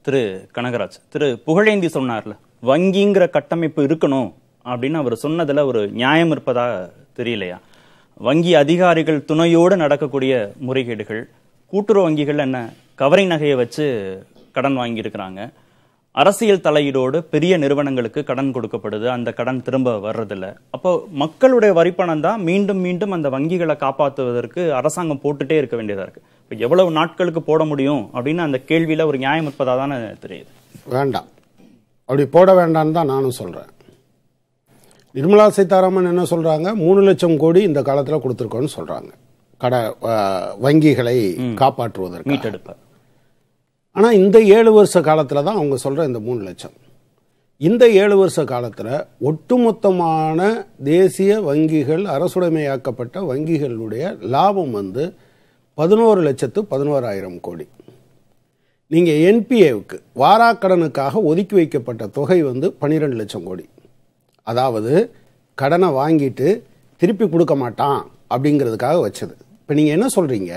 திரு கனகராஜ் திரு புகழேந்தி சொன்னார்ல வங்கிங்கிற கட்டமைப்பு இருக்கணும் அப்படின்னு அவர் சொன்னதுல ஒரு நியாயம் இருப்பதா தெரியலையா வங்கி அதிகாரிகள் துணையோடு நடக்கக்கூடிய முறைகேடுகள் கூட்டுறவு வங்கிகள் என்ன கவரை நகையை வச்சு கடன் வாங்கியிருக்கிறாங்க அரசியல் தலையீடோடு பெரிய நிறுவனங்களுக்கு கடன் கொடுக்கப்படுது அந்த கடன் திரும்ப வர்றதில்ல அப்போ மக்களுடைய வரிப்பணம் தான் மீண்டும் மீண்டும் அந்த வங்கிகளை காப்பாற்றுவதற்கு அரசாங்கம் போட்டுட்டே இருக்க வேண்டியதா இருக்கு இப்போ எவ்வளவு நாட்களுக்கு போட முடியும் அப்படின்னு அந்த கேள்வியில ஒரு நியாயம் இருப்பதா தானே தெரியுது வேண்டாம் அப்படி போட வேண்டாம்னு தான் நானும் சொல்கிறேன் நிர்மலா சீதாராமன் என்ன சொல்கிறாங்க மூணு லட்சம் கோடி இந்த காலத்தில் கொடுத்துருக்கோன்னு சொல்கிறாங்க கடை அஹ், வங்கிகளை காப்பாற்றுவதற்கு மீட்டெடுப்ப ஆனால் இந்த ஏழு வருஷ காலத்தில் தான் அவங்க சொல்கிற இந்த மூணு லட்சம் இந்த ஏழு வருஷ காலத்தில் ஒட்டுமொத்தமான தேசிய வங்கிகள் அரசுடைமையாக்கப்பட்ட வங்கிகளுடைய லாபம் வந்து பதினோரு லட்சத்து பதினோராயிரம் கோடி நீங்கள் என்பிஏவுக்கு வாராக்கடனுக்காக ஒதுக்கி வைக்கப்பட்ட தொகை வந்து பன்னிரெண்டு லட்சம் கோடி அதாவது கடனை வாங்கிட்டு திருப்பி கொடுக்க மாட்டான் அப்படிங்கிறதுக்காக வச்சது இப்போ நீங்கள் என்ன சொல்கிறீங்க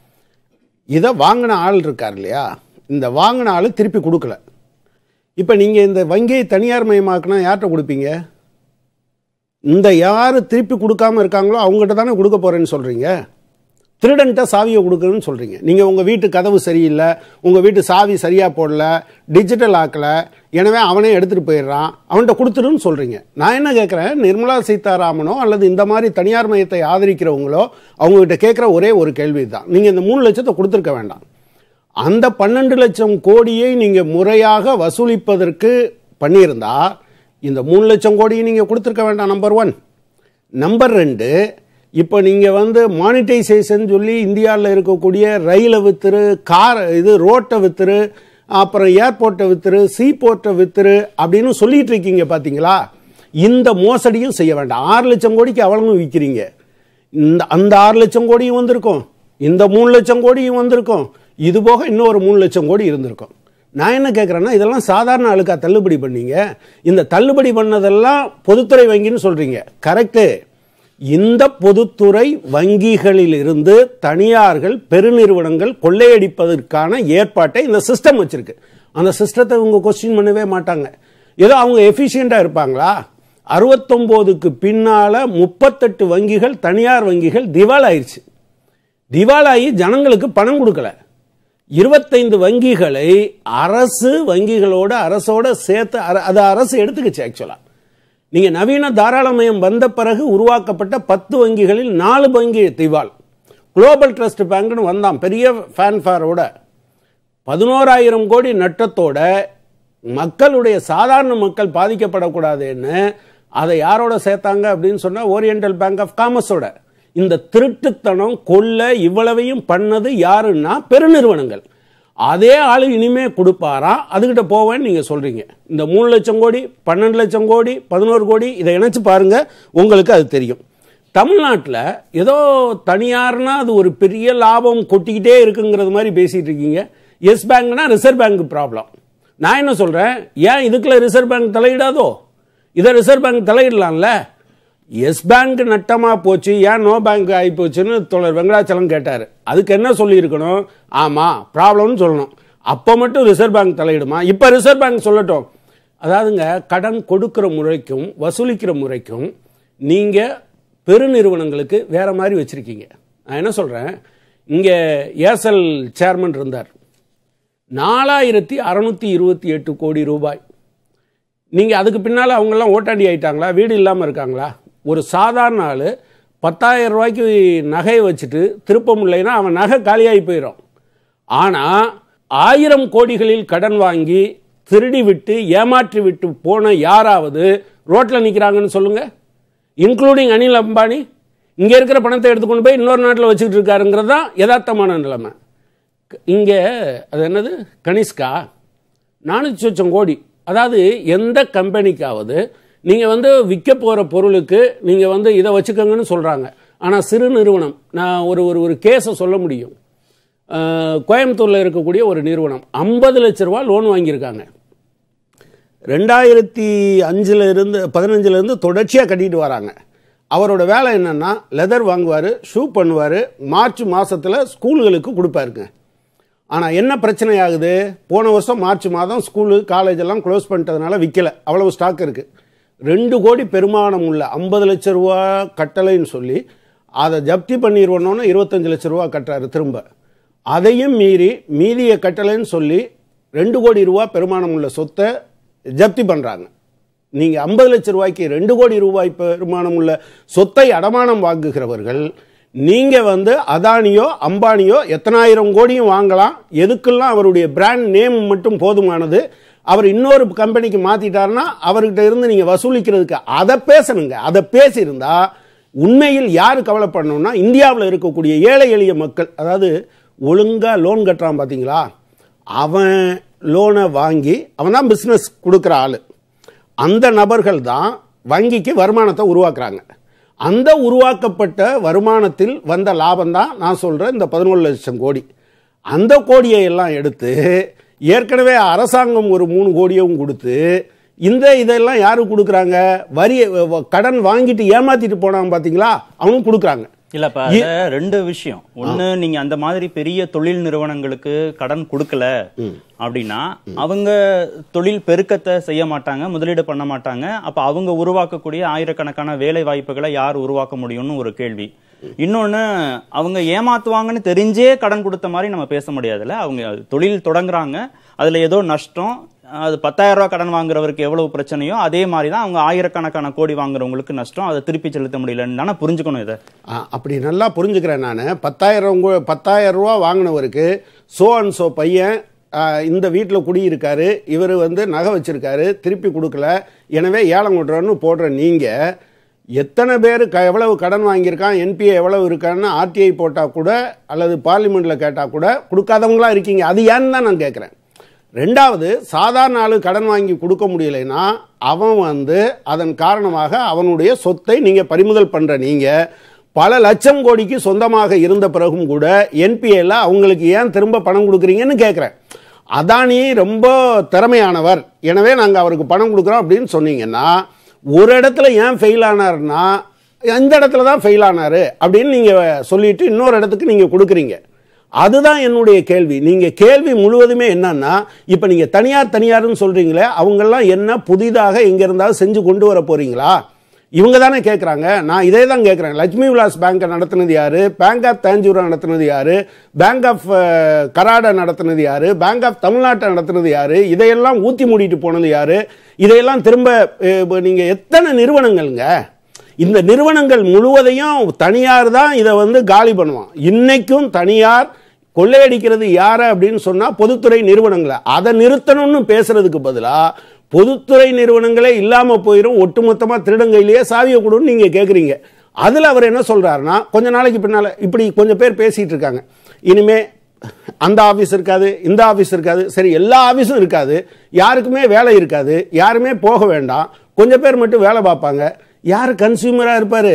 இதை வாங்கின ஆள் இருக்கார் இல்லையா இந்த வாங்கின ஆள் திருப்பி கொடுக்கல இப்போ நீங்கள் இந்த வங்கியை தனியார் மயமாக்குனா யார்கிட்ட கொடுப்பீங்க இந்த யார் திருப்பி கொடுக்காம இருக்காங்களோ அவங்ககிட்ட தானே கொடுக்க போகிறேன்னு சொல்கிறீங்க திருடன்ட்ட சாவியை கொடுக்குறேன்னு சொல்கிறீங்க நீங்கள் உங்கள் வீட்டு கதவு சரியில்லை உங்கள் வீட்டு சாவி சரியாக போடல டிஜிட்டல் ஆக்கலை எனவே அவனே எடுத்துகிட்டு போயிடுறான் அவன்கிட்ட கொடுத்துருன்னு சொல்கிறீங்க நான் என்ன கேட்குறேன் நிர்மலா சீதாராமனோ அல்லது இந்த மாதிரி தனியார் மையத்தை ஆதரிக்கிறவங்களோ அவங்ககிட்ட கேட்குற ஒரே ஒரு கேள்வி தான் நீங்கள் இந்த மூணு லட்சத்தை கொடுத்துருக்க வேண்டாம் அந்த பன்னெண்டு லட்சம் கோடியை நீங்கள் முறையாக வசூலிப்பதற்கு பண்ணியிருந்தா இந்த மூணு லட்சம் கோடியை நீங்கள் கொடுத்துருக்க வேண்டாம் நம்பர் ஒன் நம்பர் ரெண்டு இப்போ நீங்கள் வந்து மானிட்டைசேஷன் சொல்லி இந்தியாவில் இருக்கக்கூடிய ரயிலை வித்துரு கார் இது ரோட்டை வித்துரு அப்புறம் ஏர்போர்ட்டை வித்துரு சீ போர்ட்டை வித்துரு அப்படின்னு சொல்லிட்டு இருக்கீங்க பார்த்தீங்களா இந்த மோசடியும் செய்ய வேண்டாம் ஆறு லட்சம் கோடிக்கு அவளும் விற்கிறீங்க இந்த அந்த ஆறு லட்சம் கோடியும் வந்திருக்கும் இந்த மூணு லட்சம் கோடியும் வந்திருக்கும் இது போக இன்னொரு மூணு லட்சம் கோடி இருந்திருக்கும் நான் என்ன கேட்குறேன்னா இதெல்லாம் சாதாரண ஆளுக்கா தள்ளுபடி பண்ணீங்க இந்த தள்ளுபடி பண்ணதெல்லாம் பொதுத்துறை வங்கின்னு சொல்றீங்க கரெக்டு இந்த பொதுத்துறை வங்கிகளில் இருந்து தனியார்கள் பெருநிறுவனங்கள் கொள்ளையடிப்பதற்கான ஏற்பாட்டை இந்த சிஸ்டம் வச்சிருக்கு அந்த சிஸ்டத்தை இவங்க கொஸ்டின் பண்ணவே மாட்டாங்க ஏதோ அவங்க எஃபிஷியண்டாக இருப்பாங்களா அறுபத்தொம்போதுக்கு பின்னால முப்பத்தெட்டு வங்கிகள் தனியார் வங்கிகள் திவால் ஆயிடுச்சு திவாலாகி ஜனங்களுக்கு பணம் கொடுக்கல இருபத்தைந்து வங்கிகளை அரசு வங்கிகளோட அரசோட சேர்த்து அர- அதை அரசு எடுத்துக்கிச்சு ஆக்சுவலா நீங்க நவீன தாராளமயம் வந்த பிறகு உருவாக்கப்பட்ட பத்து வங்கிகளில் நாலு வங்கி திவால் குளோபல் ட்ரஸ்ட் பேங்க்னு வந்தான் பெரிய ஃபேன்ஃபாரோட பதினோராயிரம் கோடி நட்டத்தோட மக்களுடைய சாதாரண மக்கள் பாதிக்கப்படக்கூடாதுன்னு அதை யாரோட சேர்த்தாங்க அப்படின்னு சொன்னா ஓரியண்டல் பேங்க் ஆஃப் காமர்ஸோட இந்த திருட்டுத்தனம் கொள்ள இவ்வளவையும் பண்ணது யாருன்னா பெருநிறுவனங்கள் அதே ஆளு இனிமே கொடுப்பாராம் அதுகிட்ட போவேன்னு நீங்க சொல்றீங்க இந்த மூணு லட்சம் கோடி பன்னெண்டு லட்சம் கோடி பதினோரு கோடி இதை இணைச்சு பாருங்க உங்களுக்கு அது தெரியும் தமிழ்நாட்டில் ஏதோ தனியார்னா அது ஒரு பெரிய லாபம் கொட்டிக்கிட்டே இருக்குங்கிறது மாதிரி பேசிட்டு இருக்கீங்க எஸ் பேங்க்னா ரிசர்வ் பேங்க் ப்ராப்ளம் நான் என்ன சொல்றேன் ஏன் இதுக்குள்ள ரிசர்வ் பேங்க் தலையிடாதோ இதை ரிசர்வ் பேங்க் தலையிடலாம்ல எஸ் பேங்க் நட்டமா போச்சு ஏன் நோ பேங்க் ஆகி போச்சுன்னு தோழர் வெங்கடாச்சலம் கேட்டார் அதுக்கு என்ன சொல்லியிருக்கணும் ஆமா ப்ராப்ளம்னு சொல்லணும் அப்போ மட்டும் ரிசர்வ் பேங்க் தலையிடுமா இப்போ ரிசர்வ் பேங்க் சொல்லட்டும் அதாவதுங்க கடன் கொடுக்கிற முறைக்கும் வசூலிக்கிற முறைக்கும் நீங்க பெருநிறுவனங்களுக்கு வேற மாதிரி வச்சிருக்கீங்க நான் என்ன சொல்றேன் இங்க ஏர்செல் சேர்மன் இருந்தார் நாலாயிரத்தி அறுநூத்தி இருபத்தி எட்டு கோடி ரூபாய் நீங்க அதுக்கு பின்னால அவங்க எல்லாம் ஓட்டாண்டி ஆயிட்டாங்களா வீடு இல்லாம இருக்காங்களா ஒரு சாதாரண ஆளு பத்தாயிரம் ரூபாய்க்கு நகையை வச்சுட்டு திருப்ப முடியலைன்னா அவன் நகை காலியாகி போயிடும் ஆனா ஆயிரம் கோடிகளில் கடன் வாங்கி திருடி விட்டு ஏமாற்றி விட்டு போன யாராவது ரோட்ல நிக்கிறாங்கன்னு சொல்லுங்க இன்க்ளூடிங் அனில் அம்பானி இங்க இருக்கிற பணத்தை எடுத்துக்கொண்டு போய் இன்னொரு நாட்டில் வச்சுக்கிட்டு இருக்காருங்கிறது தான் யதார்த்தமான நிலைமை இங்க அது என்னது கனிஷ்கா நானூற்றி சொச்சம் கோடி அதாவது எந்த கம்பெனிக்காவது நீங்க வந்து விற்க போற பொருளுக்கு நீங்க வந்து இதை வச்சுக்கோங்கன்னு சொல்றாங்க ஆனா சிறு நிறுவனம் நான் ஒரு ஒரு ஒரு கேஸை சொல்ல முடியும் அஹ், கோயம்புத்தூர்ல இருக்கக்கூடிய ஒரு நிறுவனம் ஐம்பது லட்ச ரூபா லோன் வாங்கியிருக்காங்க ரெண்டாயிரத்தி அஞ்சுல இருந்து பதினஞ்சுல இருந்து தொடர்ச்சியா கட்டிட்டு வராங்க அவரோட வேலை என்னன்னா லெதர் வாங்குவார் ஷூ பண்ணுவார் மார்ச் மாசத்துல ஸ்கூல்களுக்கு கொடுப்பாருங்க ஆனால் என்ன பிரச்சனை ஆகுது போன வருஷம் மார்ச் மாதம் ஸ்கூலு காலேஜ் எல்லாம் க்ளோஸ் பண்ணிட்டதுனால விற்கல அவ்வளவு ஸ்டாக் இருக்கு ரெண்டு கோடி பெருமானம் உள்ள ஐம்பது லட்ச ரூபா கட்டளைன்னு சொல்லி அதை ஜப்தி பண்ணிடுவோன்னு இருபத்தஞ்சு லட்ச ரூபா கட்டுறாரு திரும்ப அதையும் மீறி மீதியை கட்டளைன்னு சொல்லி ரெண்டு கோடி ரூபா பெருமானம் உள்ள சொத்தை ஜப்தி பண்ணுறாங்க நீங்கள் ஐம்பது லட்ச ரூபாய்க்கு ரெண்டு கோடி ரூபாய் பெருமானம் உள்ள சொத்தை அடமானம் வாங்குகிறவர்கள் நீங்கள் வந்து அதானியோ அம்பானியோ எத்தனாயிரம் கோடியும் வாங்கலாம் எதுக்கெல்லாம் அவருடைய பிராண்ட் நேம் மட்டும் போதுமானது அவர் இன்னொரு கம்பெனிக்கு மாத்திட்டாருன்னா அவர்கிட்ட இருந்து நீங்க வசூலிக்கிறதுக்கு அதை பேசணுங்க அதை பேசியிருந்தா உண்மையில் யார் கவலைப்படணும்னா இந்தியாவில் இருக்கக்கூடிய ஏழை எளிய மக்கள் அதாவது ஒழுங்கா லோன் கட்டுறான் பாத்தீங்களா அவன் லோனை வாங்கி அவன் தான் பிஸ்னஸ் கொடுக்குற ஆளு அந்த நபர்கள் தான் வங்கிக்கு வருமானத்தை உருவாக்குறாங்க அந்த உருவாக்கப்பட்ட வருமானத்தில் வந்த லாபம் தான் நான் சொல்கிறேன் இந்த பதினொன்று லட்சம் கோடி அந்த கோடியை எல்லாம் எடுத்து ஏற்கனவே அரசாங்கம் ஒரு மூணு கோடியும் கொடுத்து இந்த இதெல்லாம் யாரு கொடுக்குறாங்க வரி கடன் வாங்கிட்டு ஏமாத்திட்டு போனாங்க பார்த்தீங்களா அவனும் கொடுக்குறாங்க இல்லப்பா அதுல ரெண்டு விஷயம் ஒண்ணு நீங்க அந்த மாதிரி பெரிய தொழில் நிறுவனங்களுக்கு கடன் கொடுக்கல அப்படின்னா அவங்க தொழில் பெருக்கத்தை செய்ய மாட்டாங்க முதலீடு பண்ண மாட்டாங்க அப்ப அவங்க உருவாக்கக்கூடிய ஆயிரக்கணக்கான வேலை வாய்ப்புகளை யார் உருவாக்க முடியும்னு ஒரு கேள்வி இன்னொன்னு அவங்க ஏமாத்துவாங்கன்னு தெரிஞ்சே கடன் கொடுத்த மாதிரி நம்ம பேச முடியாதுல்ல அவங்க தொழில் தொடங்குறாங்க அதுல ஏதோ நஷ்டம் அது பத்தாயிரம் ரூபாய் கடன் வாங்குறவருக்கு எவ்வளவு பிரச்சனையோ அதே மாதிரி தான் அவங்க ஆயிரக்கணக்கான கோடி வாங்குறவங்களுக்கு நஷ்டம் அதை திருப்பி செலுத்த முடியலன்னு தானே புரிஞ்சுக்கணும் இதை ஆ, அப்படி நல்லா புரிஞ்சுக்கிறேன் நான் பத்தாயிரம் கோ- பத்தாயிரம் ரூபா வாங்கினவருக்கு சோ அண்ட் சோ பையன் ஆ, இந்த வீட்டில் குடியிருக்காரு இவர் வந்து நகை வச்சிருக்காரு திருப்பி கொடுக்கல எனவே ஏலம் கொண்டுறன்னு போடுற நீங்கள் எத்தனை பேர் க எவ்வளவு கடன் வாங்கியிருக்கான் என்பிஏ எவ்வளவு இருக்கான்னு ஆர்டிஐ போட்டால் கூட அல்லது பார்லிமெண்ட்டில் கேட்டால் கூட கொடுக்காதவங்களா இருக்கீங்க அது ஏன்னு தான் நான் கேட்குறேன் ரெண்டாவது சாதாரண ஆளு கடன் வாங்கி கொடுக்க முடியலைன்னா அவன் வந்து அதன் காரணமாக அவனுடைய சொத்தை நீங்க பறிமுதல் பண்ற நீங்க பல லட்சம் கோடிக்கு சொந்தமாக இருந்த பிறகும் கூட என்பிஏல அவங்களுக்கு ஏன் திரும்ப பணம் கொடுக்குறீங்கன்னு கேட்குறேன் அதானி ரொம்ப திறமையானவர் எனவே நாங்கள் அவருக்கு பணம் கொடுக்குறோம் அப்படின்னு சொன்னீங்கன்னா ஒரு இடத்துல ஏன் ஃபெயில் ஆனார்னா இந்த இடத்துல தான் ஃபெயில் ஆனாரு அப்படின்னு நீங்கள் சொல்லிட்டு இன்னொரு இடத்துக்கு நீங்கள் கொடுக்குறீங்க அதுதான் என்னுடைய கேள்வி நீங்க கேள்வி முழுவதுமே என்னன்னா இப்ப நீங்க தனியார் தனியார்னு சொல்றீங்களே அவங்கெல்லாம் என்ன புதிதாக எங்க இருந்தாலும் செஞ்சு கொண்டு வர போறீங்களா இவங்க தானே கேட்குறாங்க நான் இதே தான் கேட்குறேன் லட்சுமி விலாஸ் பேங்கை நடத்துனது யாரு பேங்க் ஆஃப் தேஞ்சூரா நடத்துனது யாரு பேங்க் ஆஃப் கராடை நடத்துனது யாரு பேங்க் ஆஃப் தமிழ்நாட்டை நடத்துனது யாரு இதையெல்லாம் ஊத்தி மூடிட்டு போனது யாரு இதையெல்லாம் திரும்ப அஹ், இப்ப நீங்க எத்தனை நிறுவனங்கள்ங்க இந்த நிறுவனங்கள் முழுவதையும் தனியார் தான் இதை வந்து காலி பண்ணுவான் இன்னைக்கும் தனியார் கொள்ளையடிக்கிறது யார அப்படின்னு சொன்னா பொதுத்துறை நிறுவனங்களை அதை நிறுத்தணும்னு பேசுறதுக்கு பதிலா பொதுத்துறை நிறுவனங்களே இல்லாம போயிடும் ஒட்டுமொத்தமா திருடங்கையிலேயே சாவியை கொடுன்னு நீங்க கேக்குறீங்க அதுல அவர் என்ன சொல்றாருன்னா கொஞ்ச நாளைக்கு பின்னால இப்படி கொஞ்சம் பேர் பேசிட்டு இருக்காங்க இனிமே அந்த ஆபீஸ் இருக்காது இந்த ஆபீஸ் இருக்காது சரி எல்லா ஆபீஸும் இருக்காது யாருக்குமே வேலை இருக்காது யாருமே போக வேண்டாம் கொஞ்சம் பேர் மட்டும் வேலை பார்ப்பாங்க யார் கன்சியூமரா இருப்பாரு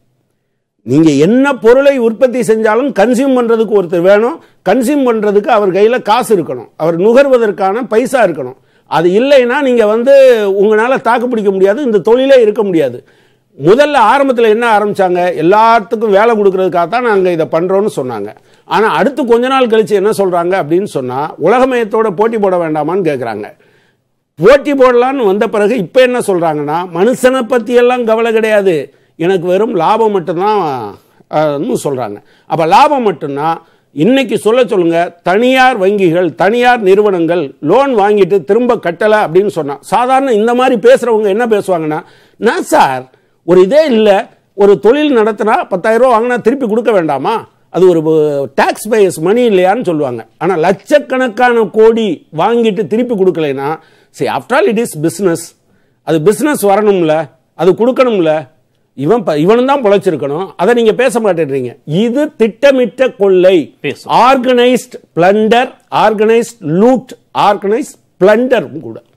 நீங்க என்ன பொருளை உற்பத்தி செஞ்சாலும் கன்சியூம் பண்றதுக்கு ஒருத்தர் வேணும் கன்சியூம் பண்றதுக்கு அவர் கையில காசு இருக்கணும் அவர் நுகர்வதற்கான பைசா இருக்கணும் அது இல்லைன்னா நீங்க வந்து உங்களால தாக்கு பிடிக்க முடியாது இந்த தொழிலே இருக்க முடியாது முதல்ல ஆரம்பத்தில் என்ன ஆரம்பிச்சாங்க எல்லாத்துக்கும் வேலை கொடுக்கறதுக்காக தான் நாங்கள் இதை பண்றோம்னு சொன்னாங்க ஆனா அடுத்து கொஞ்ச நாள் கழிச்சு என்ன சொல்றாங்க அப்படின்னு சொன்னா உலகமயத்தோட போட்டி போட வேண்டாமான்னு கேட்குறாங்க போட்டி போடலான்னு வந்த பிறகு இப்போ என்ன சொல்றாங்கன்னா மனுஷனை பத்தி எல்லாம் கவலை கிடையாது எனக்கு வெறும் லாபம் மட்டும்தான் அஹ், சொல்றாங்க அப்ப லாபம் மட்டும்தான் இன்னைக்கு சொல்ல சொல்லுங்க தனியார் வங்கிகள் தனியார் நிறுவனங்கள் லோன் வாங்கிட்டு திரும்ப கட்டல அப்படின்னு சொன்னா சாதாரண இந்த மாதிரி பேசுறவங்க என்ன பேசுவாங்கன்னா நான் சார் ஒரு இதே இல்லை ஒரு தொழில் நடத்தினா பத்தாயிரம் ரூபா வாங்கினா திருப்பி கொடுக்க வேண்டாமா அது ஒரு டாக்ஸ் பேயர்ஸ் மணி இல்லையான்னு சொல்லுவாங்க ஆனால் லட்சக்கணக்கான கோடி வாங்கிட்டு திருப்பி கொடுக்கலைன்னா சரி after all it is business அது பிஸ்னஸ் வரணும்ல அது கொடுக்கணும்ல இவன் ப- இவனும் தான் பொழைச்சிருக்கணும் அதை நீங்க பேச மாட்டேன்றீங்க இது திட்டமிட்ட கொள்ளை பேசும். Organised plunder organised loot organised plunder கூட